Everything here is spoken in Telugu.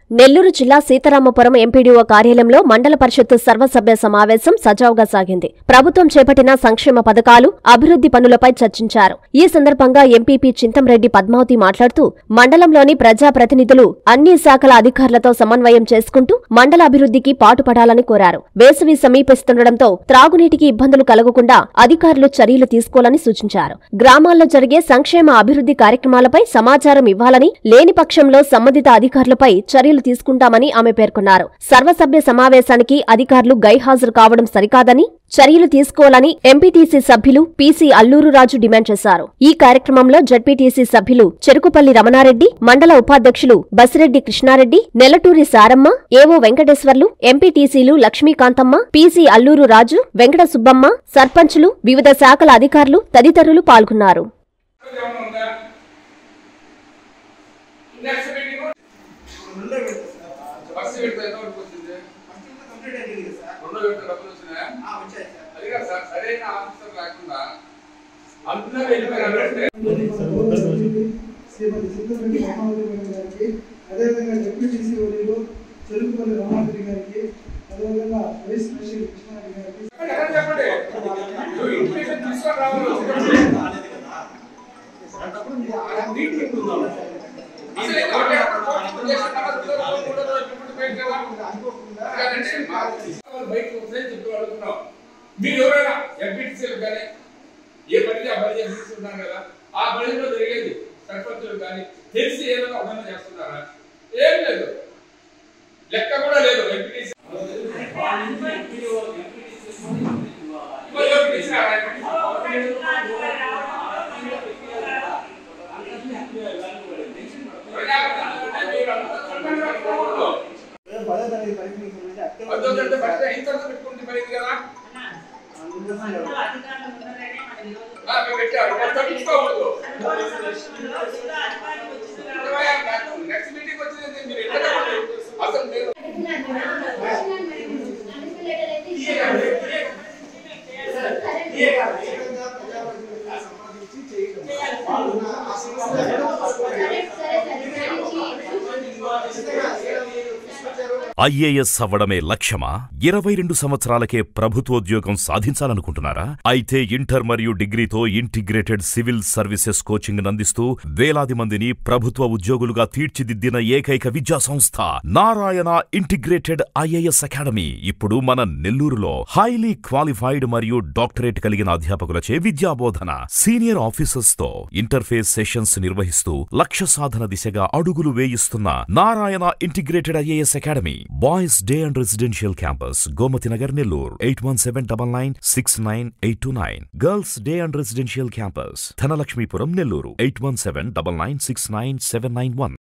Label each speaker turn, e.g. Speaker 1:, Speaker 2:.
Speaker 1: నెల్లూరు జిల్లా సీతారామపురం ఎంపీడీఓ కార్యాలయంలో మండల పరిషత్తు సర్వసభ్య సమావేశం సజావుగా సాగింది ప్రభుత్వం చేపట్టిన సంక్షేమ పథకాలు అభివృద్ధి పనులపై చర్చించారు ఈ సందర్భంగా ఎంపీపీ చింతంరెడ్డి పద్మావతి మాట్లాడుతూ మండలంలోని ప్రజాప్రతినిధులు అన్ని శాఖల అధికారులతో సమన్వయం చేసుకుంటూ మండల అభివృద్ధికి పాటుపడాలని కోరారు వేసవి సమీపిస్తుండటంతో త్రాగునీటికి ఇబ్బందులు కలగకుండా అధికారులు చర్యలు తీసుకోవాలని సూచించారు గ్రామాల్లో జరిగే సంక్షేమ అభివృద్ధి కార్యక్రమాలపై సమాచారం ఇవ్వాలని లేని పక్షంలో సంబంధిత అధికారులపై చర్యలు తీసుకుంటామని ఆమె పేర్కొన్నారు సర్వసభ్య సమావేశానికి అధికారులు గైహాజరు కావడం సరికాదని చర్యలు తీసుకోవాలని ఎంపీటీసీ సభ్యులు పీసీ అల్లూరు రాజు డిమాండ్ చేశారు ఈ కార్యక్రమంలో జడ్పీటీసీ సభ్యులు చెరుకుపల్లి రమణారెడ్డి మండల ఉపాధ్యక్షులు బసిరెడ్డి కృష్ణారెడ్డి నెలటూరి సారమ్మ ఏవో వెంకటేశ్వర్లు ఎంపీటీసీలు లక్ష్మీకాంతమ్మ పీసీ అల్లూరు రాజు వెంకట సుబ్బమ్మ సర్పంచులు వివిధ శాఖల అధికారులు తదితరులు పాల్గొన్నారు
Speaker 2: ఏమన్నా ఉందా నెక్స్ట్ మీటింగ్
Speaker 3: రెండో విడత సార్.
Speaker 2: ఫస్ట్ విడత ఎంత వరకు వచ్చింది
Speaker 3: ఫస్ట్ విడత కంప్లీట్ అయింది కదా సార్.
Speaker 2: రెండో విడత డబ్బులు వచ్చినాయా
Speaker 3: ఆ, వచ్చాయి సార్.
Speaker 2: అది కాదు సార్ సరైన ఆఫీసర్ లేకుండా అందరూ వెళ్ళిపోయారంటే
Speaker 4: శ్రీమతి సిద్ధరెడ్డి రామావతి మేడం గారికి అదేవిధంగా డిప్యూటీసీ వర్యులు చెరుకుపల్లి రామావతి గారికి అదేవిధంగా వైస్ ప్రెసిడెంట్ కృష్ణారెడ్డి గారికి
Speaker 2: ఎక్కడ చెప్పండి నువ్వు ఇన్ఫర్మేషన్ తీసుకొని రావాలి అసలు ఏంటి? ఒకటే ఒక కోర్టు చేసిన తర్వాత మూడో రోజు, మూడో రోజు ఇప్పుడు బయటకు వెళ్ళాలి. కాదండి, మా వాళ్ళు బయటకు వస్తాయని చెప్పి అడుగుతున్నాం మీరు ఎవరైనా ఎంపీటీసీలు కానీ ఏ పని ఆ పని చేస్తున్నారు కదా ఆ పనిలో జరిగేది సర్పంచులు కానీ తెలిసి ఏదైనా ఒకమైనా చేస్తున్నారా ఏం లేదు లెక్క కూడా లేదు ఎంపీటీసీ
Speaker 3: పదో తరగతి పరీక్షలకు సంబంధించి అత్యవసర
Speaker 2: వద్దంటే ఫస్ట్ అయిన తర్వాత పెట్టుకుంటే మరి ఇది కదా ఆ, మేము పెట్టారు వాళ్ళు తప్పించుకోకూడదు నెక్స్ట్ మీటింగ్ వచ్చింది మీరు ఎక్కడ అసలు మీరు
Speaker 3: ఏకంగా ప్రజాప్రతినిధులకు సంబంధించి చేయడం. వాళ్ళు ఉన్న ఆ సమస్యలను ఖచ్చితంగా ఏమి తీసుకొచ్చారు
Speaker 5: ఐఏఎస్ అవ్వడమే లక్ష్యమా ఇరవై రెండు సంవత్సరాలకే ప్రభుత్వోద్యోగం సాధించాలనుకుంటున్నారా అయితే ఇంటర్ మరియు డిగ్రీతో ఇంటిగ్రేటెడ్ సివిల్ సర్వీసెస్ కోచింగ్ అందిస్తూ వేలాది మందిని ప్రభుత్వ ఉద్యోగులుగా తీర్చిదిద్దిన ఏకైక విద్యా సంస్థ నారాయణ ఇంటిగ్రేటెడ్ ఐఏఎస్ అకాడమీ ఇప్పుడు మన నెల్లూరులో హైలీ క్వాలిఫైడ్ మరియు డాక్టరేట్ కలిగిన అధ్యాపకులచే విద్యాబోధన సీనియర్ ఆఫీసర్స్ తో ఇంటర్ఫేస్ సెషన్స్ నిర్వహిస్తూ లక్ష్య సాధన దిశగా అడుగులు వేయిస్తున్న Narayana integrated IAS academy boys day and residential campus Gomathi Nagar Nellore eight one seven double nine six nine eight two nine girls day and residential campus Dhanalakshmipuram Nellore eight one seven double nine six nine seven nine one